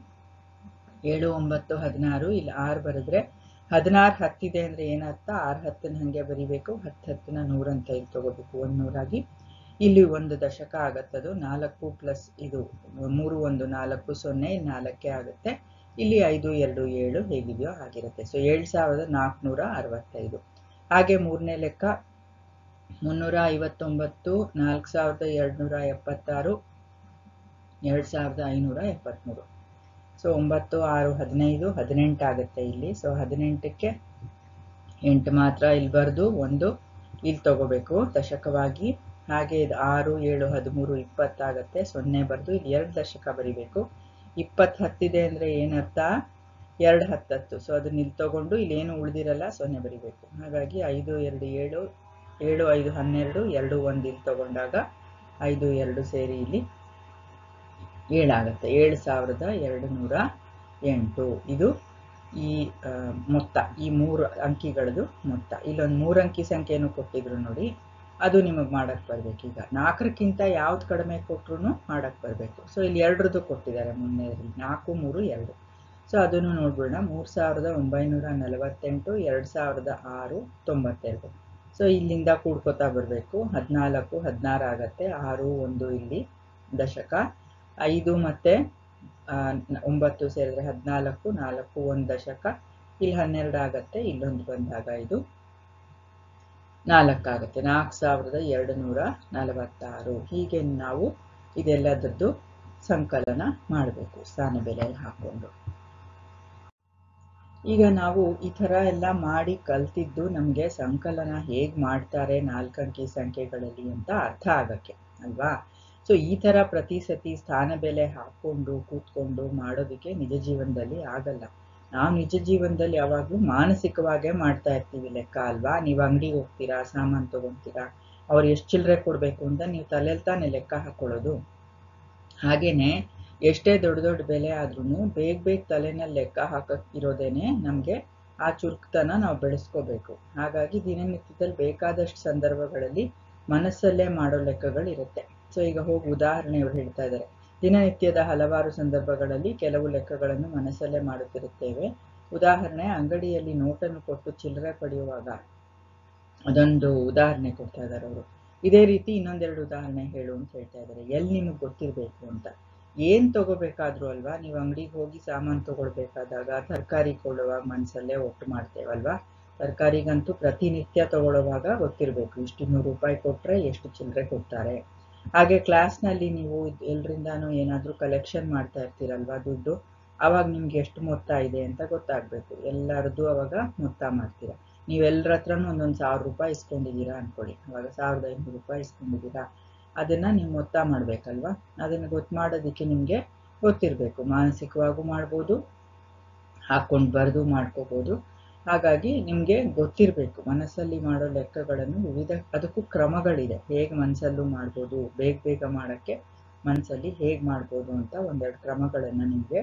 Speaker 1: ಏಳು ಒಂಬತ್ತು ಹದಿನಾರು ಇಲ್ಲಿ ಆರು ಬರೆದ್ರೆ ಹದಿನಾರು ಹತ್ತಿದೆ ಅಂದರೆ ಏನರ್ಥ ಆರು ಹತ್ತನ ಹಾಗೆ ಬರಿಬೇಕು ಹತ್ತು ಹತ್ತನ ನೂರಂತ ಇಲ್ಲಿ ತಗೋಬೇಕು ಒಂದು ನೂರಾಗಿ ಇಲ್ಲಿ ಒಂದು ದಶಕ ಆಗತ್ತದು ನಾಲ್ಕು ಪ್ಲಸ್ ಇದು ಮೂರು ಒಂದು ನಾಲ್ಕು ಸೊನ್ನೆ ನಾಲ್ಕೇ ಆಗುತ್ತೆ ಇಲ್ಲಿ ಐದು ಎರಡು ಏಳು ಹೇಗಿದೆಯೋ ಆಗಿರುತ್ತೆ ಸೊ ಏಳು ಸಾವಿರದ ನಾಲ್ಕುನೂರ ಅರವತ್ತೈದು ಹಾಗೆ ಮೂರನೇ ಲೆಕ್ಕ ಮುನ್ನೂರ ಐವತ್ತೊಂಬತ್ತು ನಾಲ್ಕು ಸಾವಿರದ ಎರಡುನೂರ ಎಪ್ಪತ್ತಾರು ಎರಡು ಸಾವಿರದ ಐನೂರ ಎಪ್ಪತ್ತ್ಮೂರು ಸೊ ಒಂಬತ್ತು ಆರು ಹದಿನೈದು ಹದಿನೆಂಟು ಆಗುತ್ತೆ ಇಲ್ಲಿ ಸೊ ಹದಿನೆಂಟಕ್ಕೆ ಎಂಟು ಮಾತ್ರ ಇಲ್ಲಿ ಬರೆದು ಒಂದು ಇಲ್ಲಿ ತಗೋಬೇಕು ದಶಕವಾಗಿ ಹಾಗೆ ಇದು ಆರು ಏಳು ಹದಿಮೂರು ಇಪ್ಪತ್ತಾಗತ್ತೆ ಸೊನ್ನೆ ಬರೆದು ಇಲ್ಲಿ ಎರಡು ದಶಕ ಬರಿಬೇಕು ಇಪ್ಪತ್ತು ಹತ್ತಿದೆ ಅಂದರೆ ಏನರ್ಥ ಎರಡು ಹತ್ತತ್ತು ಸೊ ಅದನ್ನ ಇಲ್ಲಿ ತಗೊಂಡು ಇಲ್ಲಿ ಏನು ಉಳಿದಿರಲ್ಲ ಸೊನ್ನೆ ಬರಿಬೇಕು ಹಾಗಾಗಿ ಐದು ಎರಡು ಏಳು ಏಳು ಐದು ಹನ್ನೆರಡು ಎರಡು ಒಂದು ಇಲ್ಲಿ ತಗೊಂಡಾಗ ಐದು ಎರಡು ಸೇರಿ ಇಲ್ಲಿ ಏಳಾಗುತ್ತೆ ಏಳು ಸಾವಿರದ ಎರಡು ನೂರ ಎಂಟು ಇದು ಈ ಮೊತ್ತ ಈ ಮೂರು ಅಂಕಿಗಳದು ಮೊತ್ತ ಇಲ್ಲೊಂದು ಮೂರು ಅಂಕಿ ಸಂಖ್ಯೆಯನ್ನು ಕೊಟ್ಟಿದ್ರು ನೋಡಿ ಅದು ನಿಮಗೆ ಮಾಡಕ್ಕೆ ಬರಬೇಕು ಈಗ ನಾಲ್ಕರಕ್ಕಿಂತ ಯಾವ್ದು ಕಡಿಮೆ ಕೊಟ್ಟರು ಮಾಡಕ್ಕೆ ಬರಬೇಕು ಸೊ ಇಲ್ಲಿ ಎರಡರದ್ದು ಕೊಟ್ಟಿದ್ದಾರೆ ಮೊನ್ನೆಯಲ್ಲಿ ನಾಲ್ಕು ಮೂರು ಎರಡು ಸೊ ಅದನ್ನು ನೋಡ್ಬಿಡೋಣ ಮೂರು ಸಾವಿರದ ಒಂಬೈನೂರ ನಲವತ್ತೆಂಟು ಎರಡು ಸಾವಿರದ ಆರು ತೊಂಬತ್ತೆರಡು ಸೊ ಇಲ್ಲಿಂದ ಕೂಡ್ಕೋತಾ ಬರಬೇಕು ಹದಿನಾಲ್ಕು ಹದಿನಾರು ಆಗತ್ತೆ ಆರು ಒಂದು ಇಲ್ಲಿ ದಶಕ ಐದು ಮತ್ತು ಒಂಬತ್ತು ಸೇರಿದ್ರೆ ಹದಿನಾಲ್ಕು ನಾಲ್ಕು ಒಂದು ದಶಕ ಇಲ್ಲಿ ಹನ್ನೆರಡು ಆಗತ್ತೆ ಇಲ್ಲೊಂದು ಬಂದಾಗ ಇದು ನಾಲ್ಕಾಗುತ್ತೆ ನಾಲ್ಕು ಸಾವಿರದ ಎರಡು ನೂರ ನಲವತ್ತಾರು ಹೀಗೆ ನಾವು ಇದೆಲ್ಲದದ್ದು ಸಂಕಲನ ಮಾಡಬೇಕು ಸ್ಥಾನ ಬೆಲೆಯಲ್ಲಿ ಹಾಕ್ಕೊಂಡು ಈಗ ನಾವು ಈ ಥರ ಎಲ್ಲ ಮಾಡಿ ಕಲ್ತಿದ್ದು ನಮಗೆ ಸಂಕಲನ ಹೇಗೆ ಮಾಡ್ತಾರೆ ನಾಲ್ಕಂಕಿ ಸಂಖ್ಯೆಗಳಲ್ಲಿ ಅಂತ ಅರ್ಥ ಆಗಕ್ಕೆ ಅಲ್ವಾ ಸೊ ಈ ಥರ ಪ್ರತಿ ಸತಿ ಸ್ಥಾನ ಬೆಲೆ ಹಾಕ್ಕೊಂಡು ಕೂತ್ಕೊಂಡು ಮಾಡೋದಕ್ಕೆ ನಿಜ ಜೀವನದಲ್ಲಿ ಆಗಲ್ಲ ನಾವು ನಿಜ ಜೀವನದಲ್ಲಿ ಯಾವಾಗಲೂ ಮಾನಸಿಕವಾಗೇ ಮಾಡ್ತಾ ಇರ್ತೀವಿ ಲೆಕ್ಕ ಅಲ್ವಾ ನೀವು ಅಂಗಡಿಗೆ ಹೋಗ್ತೀರಾ ಸಾಮಾನು ತೊಗೊತೀರಾ ಅವ್ರು ಎಷ್ಟು ಚಿಲ್ಲರೆ ಕೊಡಬೇಕು ಅಂತ ನೀವು ತಲೆಯಲ್ಲಿ ತಾನೇ ಲೆಕ್ಕ ಹಾಕ್ಕೊಳ್ಳೋದು ಹಾಗೇನೆ ಎಷ್ಟೇ ದೊಡ್ಡ ದೊಡ್ಡ ಬೆಲೆ ಆದ್ರೂ ಬೇಗ ಬೇಗ ತಲೆನಲ್ಲಿ ಲೆಕ್ಕ ಹಾಕಕ್ ಇರೋದೇನೆ ನಮಗೆ ಆ ಚುರುಕ್ತನ ನಾವು ಬೆಳೆಸ್ಕೋಬೇಕು ಹಾಗಾಗಿ ದಿನನಿತ್ಯದಲ್ಲಿ ಬೇಕಾದಷ್ಟು ಸಂದರ್ಭಗಳಲ್ಲಿ ಮನಸ್ಸಲ್ಲೇ ಮಾಡೋ ಲೆಕ್ಕಗಳಿರುತ್ತೆ ಸೊ ಈಗ ಹೋಗಿ ಉದಾಹರಣೆ ಇವ್ರು ಹೇಳ್ತಾ ಇದ್ದಾರೆ ದಿನನಿತ್ಯದ ಹಲವಾರು ಸಂದರ್ಭಗಳಲ್ಲಿ ಕೆಲವು ಲೆಕ್ಕಗಳನ್ನು ಮನಸ್ಸಲ್ಲೇ ಮಾಡುತ್ತಿರುತ್ತೇವೆ ಉದಾಹರಣೆ ಅಂಗಡಿಯಲ್ಲಿ ನೋಟನ್ನು ಕೊಟ್ಟು ಚಿಲ್ಲರೆ ಪಡೆಯುವಾಗ ಅದೊಂದು ಉದಾಹರಣೆ ಕೊಡ್ತಾ ಇದ್ದಾರೆ ಅವರು ಇದೇ ರೀತಿ ಇನ್ನೊಂದೆರಡು ಉದಾಹರಣೆ ಹೇಳು ಅಂತ ಹೇಳ್ತಾ ಇದ್ದಾರೆ ಎಲ್ಲಿ ನಿಮಗೆ ಗೊತ್ತಿರಬೇಕು ಅಂತ ಏನ್ ತಗೋಬೇಕಾದ್ರೂ ಅಲ್ವಾ ನೀವು ಅಂಗಡಿಗೆ ಹೋಗಿ ಸಾಮಾನು ತಗೊಳ್ಬೇಕಾದಾಗ ತರಕಾರಿ ಕೊಳ್ಳುವಾಗ ಮನಸ್ಸಲ್ಲೇ ಒಟ್ಟು ಮಾಡ್ತೇವಲ್ವಾ ತರಕಾರಿಗಂತೂ ಪ್ರತಿನಿತ್ಯ ತಗೊಳ್ಳುವಾಗ ಗೊತ್ತಿರಬೇಕು ಇಷ್ಟು ನೂರು ರೂಪಾಯಿ ಕೊಟ್ಟರೆ ಎಷ್ಟು ಚಿಲ್ಲರೆ ಕೊಡ್ತಾರೆ ಹಾಗೆ ಕ್ಲಾಸ್ನಲ್ಲಿ ನೀವು ಎಲ್ರಿಂದಾನು ಏನಾದರೂ ಕಲೆಕ್ಷನ್ ಮಾಡ್ತಾ ಇರ್ತೀರಲ್ವಾ ದುಡ್ಡು ಅವಾಗ ನಿಮ್ಗೆ ಎಷ್ಟು ಮೊತ್ತ ಇದೆ ಅಂತ ಗೊತ್ತಾಗಬೇಕು ಎಲ್ಲರದ್ದು ಅವಾಗ ಮೊತ್ತ ಮಾಡ್ತೀರಾ ನೀವು ಎಲ್ಲರ ಹತ್ರನೂ ಒಂದೊಂದು ಸಾವಿರ ರೂಪಾಯಿ ಇಸ್ಕೊಂಡಿದ್ದೀರಾ ಅನ್ಕೊಳ್ಳಿ ಅವಾಗ ಸಾವಿರದ ಐನೂರು ರೂಪಾಯಿ ಇಸ್ಕೊಂಡಿದ್ದೀರಾ ಅದನ್ನ ನೀವು ಮೊತ್ತ ಮಾಡಬೇಕಲ್ವಾ ಅದನ್ನು ಗೊತ್ತು ಮಾಡೋದಕ್ಕೆ ನಿಮಗೆ ಗೊತ್ತಿರಬೇಕು ಮಾನಸಿಕವಾಗೂ ಮಾಡ್ಬೋದು ಹಾಕ್ಕೊಂಡು ಬರೆದು ಮಾಡ್ಕೋಬೋದು ಹಾಗಾಗಿ ನಿಮಗೆ ಗೊತ್ತಿರಬೇಕು ಮನಸ್ಸಲ್ಲಿ ಮಾಡೋ ಲೆಕ್ಕಗಳನ್ನು ವಿವಿಧ ಅದಕ್ಕೂ ಕ್ರಮಗಳಿದೆ ಹೇಗೆ ಮನಸ್ಸಲ್ಲೂ ಮಾಡ್ಬೋದು ಬೇಗ ಬೇಗ ಮಾಡೋಕ್ಕೆ ಮನಸ್ಸಲ್ಲಿ ಹೇಗೆ ಮಾಡ್ಬೋದು ಅಂತ ಒಂದೆರಡು ಕ್ರಮಗಳನ್ನು ನಿಮಗೆ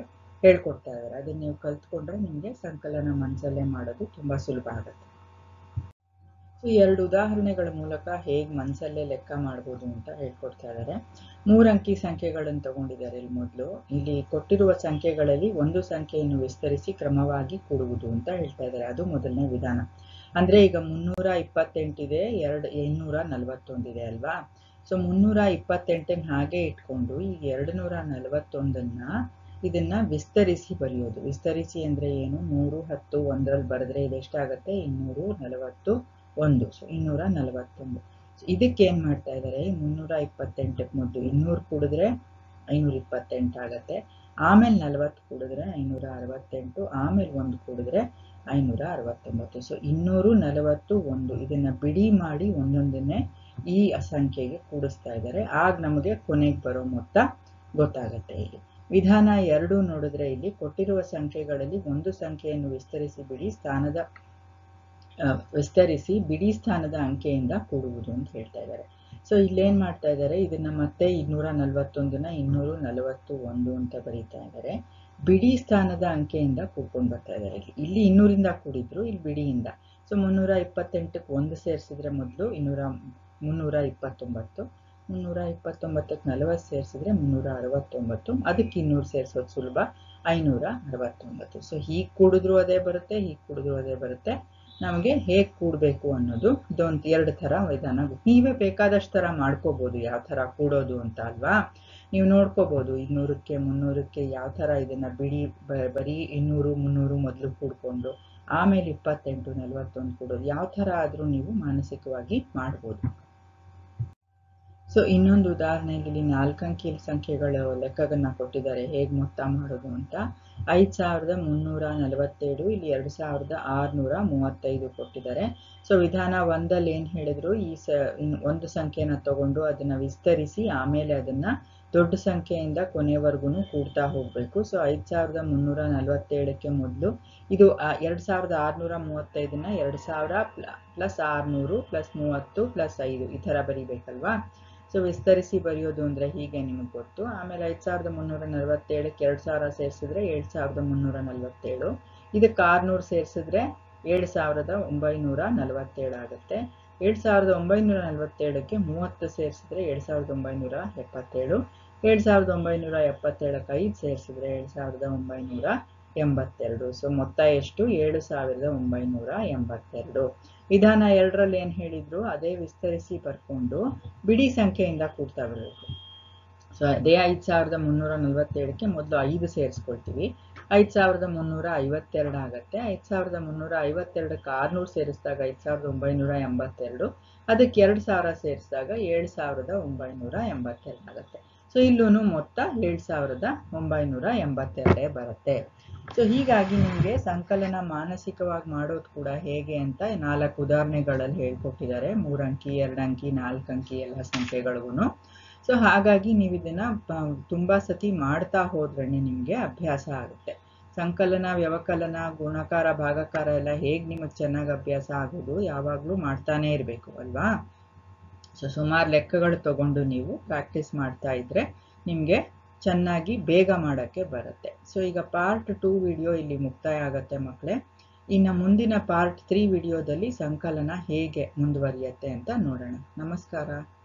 Speaker 1: ಹೇಳ್ಕೊಡ್ತಾ ಇದ್ದಾರೆ ಅದನ್ನ ನೀವು ಕಲ್ತ್ಕೊಂಡ್ರೆ ನಿಮಗೆ ಸಂಕಲನ ಮನಸ್ಸಲ್ಲೇ ಮಾಡೋದು ತುಂಬಾ ಸುಲಭ ಆಗುತ್ತೆ ಸೊ ಎರಡು ಉದಾಹರಣೆಗಳ ಮೂಲಕ ಹೇಗೆ ಮನಸ್ಸಲ್ಲೇ ಲೆಕ್ಕ ಮಾಡ್ಬೋದು ಅಂತ ಹೇಳ್ಕೊಡ್ತಾ ಇದ್ದಾರೆ ಮೂರಂಕಿ ಸಂಖ್ಯೆಗಳನ್ನು ತಗೊಂಡಿದ್ದಾರೆ ಇಲ್ಲಿ ಮೊದಲು ಇಲ್ಲಿ ಕೊಟ್ಟಿರುವ ಸಂಖ್ಯೆಗಳಲ್ಲಿ ಒಂದು ಸಂಖ್ಯೆಯನ್ನು ವಿಸ್ತರಿಸಿ ಕ್ರಮವಾಗಿ ಕೂಡುವುದು ಅಂತ ಹೇಳ್ತಾ ಇದ್ದಾರೆ ಅದು ಮೊದಲನೇ ವಿಧಾನ ಅಂದ್ರೆ ಈಗ ಮುನ್ನೂರ ಇಪ್ಪತ್ತೆಂಟಿದೆ ಎರಡು ಇನ್ನೂರ ನಲವತ್ತೊಂದಿದೆ ಅಲ್ವಾ ಸೊ ಮುನ್ನೂರ ಇಪ್ಪತ್ತೆಂಟನ್ನ ಹಾಗೆ ಇಟ್ಕೊಂಡು ಈಗ ಎರಡು ನೂರ ನಲವತ್ತೊಂದನ್ನ ಇದನ್ನ ವಿಸ್ತರಿಸಿ ಬರೆಯೋದು ವಿಸ್ತರಿಸಿ ಅಂದ್ರೆ ಏನು ಮೂರು ಹತ್ತು ಒಂದರಲ್ಲಿ ಬರೆದ್ರೆ ಇದೆಷ್ಟಾಗತ್ತೆ ಇನ್ನೂರು ನಲವತ್ತು ಒಂದು ಸೊ ಇನ್ನೂರ ನಲವತ್ತೊಂದು ಇದಕ್ಕೆ ಏನ್ ಮಾಡ್ತಾ ಇದ್ದಾರೆ ಮುನ್ನೂರ ಇಪ್ಪತ್ತೆಂಟಕ್ಕೆ ಮೊದಲು ಇನ್ನೂರು ಕೂಡಿದ್ರೆ ಐನೂರ ಇಪ್ಪತ್ತೆಂಟು ಆಗತ್ತೆ ಆಮೇಲೆ ನಲವತ್ತು ಕೂಡಿದ್ರೆ ಐನೂರ ಅರವತ್ತೆಂಟು ಆಮೇಲೆ ಒಂದು ಕೂಡಿದ್ರೆ ಐನೂರ ಅರವತ್ತೊಂಬತ್ತು ಸೊ ಇನ್ನೂರು ನಲವತ್ತು ಒಂದು ಇದನ್ನ ಬಿಡಿ ಮಾಡಿ ಒಂದೊಂದನ್ನೇ ಈ ಸಂಖ್ಯೆಗೆ ಕೂಡಿಸ್ತಾ ಇದ್ದಾರೆ ಆಗ ನಮಗೆ ಕೊನೆಗೆ ಬರೋ ಮೊತ್ತ ಗೊತ್ತಾಗತ್ತೆ ಇಲ್ಲಿ ವಿಧಾನ ಎರಡು ನೋಡಿದ್ರೆ ಇಲ್ಲಿ ಕೊಟ್ಟಿರುವ ಸಂಖ್ಯೆಗಳಲ್ಲಿ ಒಂದು ಸಂಖ್ಯೆಯನ್ನು ವಿಸ್ತರಿಸಿ ಬಿಡಿ ಸ್ಥಾನದ ವಿಸ್ತರಿಸಿ ಬಿಡಿ ಸ್ಥಾನದ ಅಂಕೆಯಿಂದ ಕೂಡುವುದು ಅಂತ ಹೇಳ್ತಾ ಇದ್ದಾರೆ ಸೊ ಇಲ್ಲೇನ್ ಮಾಡ್ತಾ ಇದ್ದಾರೆ ಇದನ್ನ ಮತ್ತೆ ಇನ್ನೂರ ನಲವತ್ತೊಂದನ್ನ ಇನ್ನೂರು ನಲವತ್ತು ಒಂದು ಅಂತ ಬರೀತಾ ಇದ್ದಾರೆ ಬಿಡಿ ಸ್ಥಾನದ ಅಂಕೆಯಿಂದ ಕೂಡ್ಕೊಂಡು ಬರ್ತಾ ಇದ್ದಾರೆ ಇಲ್ಲಿ ಇಲ್ಲಿ ಇನ್ನೂರಿಂದ ಕೂಡಿದ್ರು ಇಲ್ಲಿ ಬಿಡಿಯಿಂದ ಸೊ ಮುನ್ನೂರ ಇಪ್ಪತ್ತೆಂಟಕ್ಕೆ ಒಂದು ಸೇರಿಸಿದ್ರೆ ಮೊದಲು ಇನ್ನೂರ ಮುನ್ನೂರ ಇಪ್ಪತ್ತೊಂಬತ್ತು ಮುನ್ನೂರ ಇಪ್ಪತ್ತೊಂಬತ್ತಕ್ಕೆ ನಲವತ್ತು ಸೇರಿಸಿದ್ರೆ ಮುನ್ನೂರ ಅರವತ್ತೊಂಬತ್ತು ಅದಕ್ಕೆ ಇನ್ನೂರು ಸೇರಿಸೋದು ಸುಲಭ ಐನೂರ ಅರವತ್ತೊಂಬತ್ತು ಸೊ ಹೀಗೆ ಕೂಡಿದ್ರು ಅದೇ ಬರುತ್ತೆ ಹೀಗೆ ಕೂಡಿದ್ರು ಅದೇ ಬರುತ್ತೆ ನಮಗೆ ಹೇಗೆ ಕೂಡಬೇಕು ಅನ್ನೋದು ಇದೊಂದು ಎರಡು ಥರ ವಿಧಾನ ನೀವೇ ಬೇಕಾದಷ್ಟು ಥರ ಮಾಡ್ಕೋಬೋದು ಯಾವ ಥರ ಕೂಡೋದು ಅಂತ ಅಲ್ವಾ ನೀವು ನೋಡ್ಕೋಬೋದು ಇನ್ನೂರಕ್ಕೆ ಮುನ್ನೂರಕ್ಕೆ ಯಾವ ಥರ ಇದನ್ನ ಬಿಡಿ ಬರೀ ಇನ್ನೂರು ಮುನ್ನೂರು ಮೊದಲು ಕೂಡ್ಕೊಂಡು ಆಮೇಲೆ ಇಪ್ಪತ್ತೆಂಟು ನಲವತ್ತೊಂದು ಕೂಡೋದು ಯಾವ ಥರ ಆದರೂ ನೀವು ಮಾನಸಿಕವಾಗಿ ಮಾಡ್ಬೋದು ಸೊ ಇನ್ನೊಂದು ಉದಾಹರಣೆಯಲ್ಲಿ ಇಲ್ಲಿ ನಾಲ್ಕಂಕಿ ಸಂಖ್ಯೆಗಳ ಲೆಕ್ಕಗಳನ್ನ ಕೊಟ್ಟಿದ್ದಾರೆ ಹೇಗೆ ಮೊತ್ತ ಮಾಡೋದು ಅಂತ ಐದು ಸಾವಿರದ ಮುನ್ನೂರ ನಲವತ್ತೇಳು ಇಲ್ಲಿ ಎರಡು ಸಾವಿರದ ಆರುನೂರ ಮೂವತ್ತೈದು ಕೊಟ್ಟಿದ್ದಾರೆ ಸೊ ವಿಧಾನ ಒಂದಲ್ಲಿ ಏನು ಹೇಳಿದ್ರು ಈ ಸ ಒಂದು ಸಂಖ್ಯೆನ ತಗೊಂಡು ಅದನ್ನ ವಿಸ್ತರಿಸಿ ಆಮೇಲೆ ಅದನ್ನ ದೊಡ್ಡ ಸಂಖ್ಯೆಯಿಂದ ಕೊನೆವರೆಗೂ ಕೂಡ್ತಾ ಹೋಗ್ಬೇಕು ಸೊ ಐದು ಸಾವಿರದ ಮುನ್ನೂರ ನಲವತ್ತೇಳಕ್ಕೆ ಮೊದಲು ಇದು ಎರಡು ಸಾವಿರದ ಆರುನೂರ ಮೂವತ್ತೈದನ್ನ ಎರಡು ಸಾವಿರ ಪ್ಲಸ್ ಆರುನೂರು ಪ್ಲಸ್ ಮೂವತ್ತು ಪ್ಲಸ್ ಐದು ಈ ಥರ ಬರಿಬೇಕಲ್ವಾ ಸೊ ವಿಸ್ತರಿಸಿ ಬರೆಯೋದು ಅಂದ್ರೆ ಹೀಗೆ ನಿಮಗೆ ಗೊತ್ತು ಆಮೇಲೆ ಐದು ಸಾವಿರದ ಮುನ್ನೂರ ನಲವತ್ತೇಳಕ್ಕೆ ಎರಡು ಸಾವಿರ ಸೇರಿಸಿದ್ರೆ ಏಳು ಸಾವಿರದ ಮುನ್ನೂರ ನಲವತ್ತೇಳು ಇದಕ್ಕೆ ಆರುನೂರು ಸೇರಿಸಿದ್ರೆ ಏಳು ಸಾವಿರದ ಒಂಬೈನೂರ ನಲವತ್ತೇಳು ಆಗುತ್ತೆ ಏಳು ಸಾವಿರದ ಒಂಬೈನೂರ ನಲವತ್ತೇಳಕ್ಕೆ ಮೂವತ್ತು ಸೇರಿಸಿದ್ರೆ ಏಳು ಸಾವಿರದ ಒಂಬೈನೂರ ಎಪ್ಪತ್ತೇಳು ಏಳು ಸಾವಿರದ ಒಂಬೈನೂರ ಎಪ್ಪತ್ತೇಳಕ್ಕೆ ಐದು ಸೇರಿಸಿದ್ರೆ ಏಳು ಸಾವಿರದ ಒಂಬೈನೂರ ಎಂಬತ್ತೆರಡು ಸೊ ಮೊತ್ತ ಎಷ್ಟು ಏಳು ಸಾವಿರದ ಒಂಬೈನೂರ ಎಂಬತ್ತೆರಡು ವಿಧಾನ ಎರಡರಲ್ಲಿ ಏನು ಹೇಳಿದ್ರು ಅದೇ ವಿಸ್ತರಿಸಿ ಬರ್ಕೊಂಡು ಬಿಡಿ ಸಂಖ್ಯೆಯಿಂದ ಕೂಡ್ತಾ ಬರಬೇಕು ಸೊ ಅದೇ ಐದು ಸಾವಿರದ ಮುನ್ನೂರ ನಲವತ್ತೇಳಕ್ಕೆ ಮೊದಲು ಐದು ಸೇರಿಸ್ಕೊಳ್ತೀವಿ ಐದು ಸಾವಿರದ ಮುನ್ನೂರ ಐವತ್ತೆರಡು ಆಗುತ್ತೆ ಐದು ಸಾವಿರದ ಮುನ್ನೂರ ಐವತ್ತೆರಡಕ್ಕೆ ಆರುನೂರು ಸೇರಿಸಿದಾಗ ಐದು ಸಾವಿರದ ಒಂಬೈನೂರ ಎಂಬತ್ತೆರಡು ಅದಕ್ಕೆ ಎರಡು ಸಾವಿರ ಸೇರಿಸಿದಾಗ ಏಳು ಸಾವಿರದ ಒಂಬೈನೂರ ಎಂಬತ್ತೆರಡು ಆಗುತ್ತೆ ಸೊ ಇಲ್ಲೂ ಮೊತ್ತ ಏಳು ಸಾವಿರದ ಒಂಬೈನೂರ ಎಂಬತ್ತೆರಡೇ ಬರುತ್ತೆ ಸೊ ಹೀಗಾಗಿ ನಿಮಗೆ ಸಂಕಲನ ಮಾನಸಿಕವಾಗಿ ಮಾಡೋದು ಕೂಡ ಹೇಗೆ ಅಂತ ನಾಲ್ಕು ಉದಾಹರಣೆಗಳಲ್ಲಿ ಹೇಳ್ಕೊಟ್ಟಿದ್ದಾರೆ ಮೂರಂಕಿ ಎರಡಂಕಿ ನಾಲ್ಕಂಕಿ ಎಲ್ಲ ಸಂಖ್ಯೆಗಳಿಗೂ ಸೊ ಹಾಗಾಗಿ ನೀವು ಇದನ್ನ ತುಂಬಾ ಸತಿ ಮಾಡ್ತಾ ಹೋದ್ರೆ ನಿಮಗೆ ಅಭ್ಯಾಸ ಆಗುತ್ತೆ ಸಂಕಲನ ವ್ಯವಕಲನ ಗುಣಕಾರ ಭಾಗಕಾರ ಎಲ್ಲ ಹೇಗೆ ನಿಮಗೆ ಚೆನ್ನಾಗಿ ಅಭ್ಯಾಸ ಆಗೋದು ಯಾವಾಗಲೂ ಮಾಡ್ತಾನೆ ಇರಬೇಕು ಅಲ್ವಾ ಸೊ ಸುಮಾರು ಲೆಕ್ಕಗಳು ತಗೊಂಡು ನೀವು ಪ್ರಾಕ್ಟೀಸ್ ಮಾಡ್ತಾ ಇದ್ರೆ ನಿಮಗೆ ಚೆನ್ನಾಗಿ ಬೇಗ ಮಾಡೋಕ್ಕೆ ಬರುತ್ತೆ ಸೊ ಈಗ ಪಾರ್ಟ್ ಟೂ ವಿಡಿಯೋ ಇಲ್ಲಿ ಮುಕ್ತಾಯ ಆಗುತ್ತೆ ಮಕ್ಕಳೇ ಇನ್ನು ಮುಂದಿನ ಪಾರ್ಟ್ ತ್ರೀ ವಿಡಿಯೋದಲ್ಲಿ ಸಂಕಲನ ಹೇಗೆ ಮುಂದುವರಿಯುತ್ತೆ ಅಂತ ನೋಡೋಣ ನಮಸ್ಕಾರ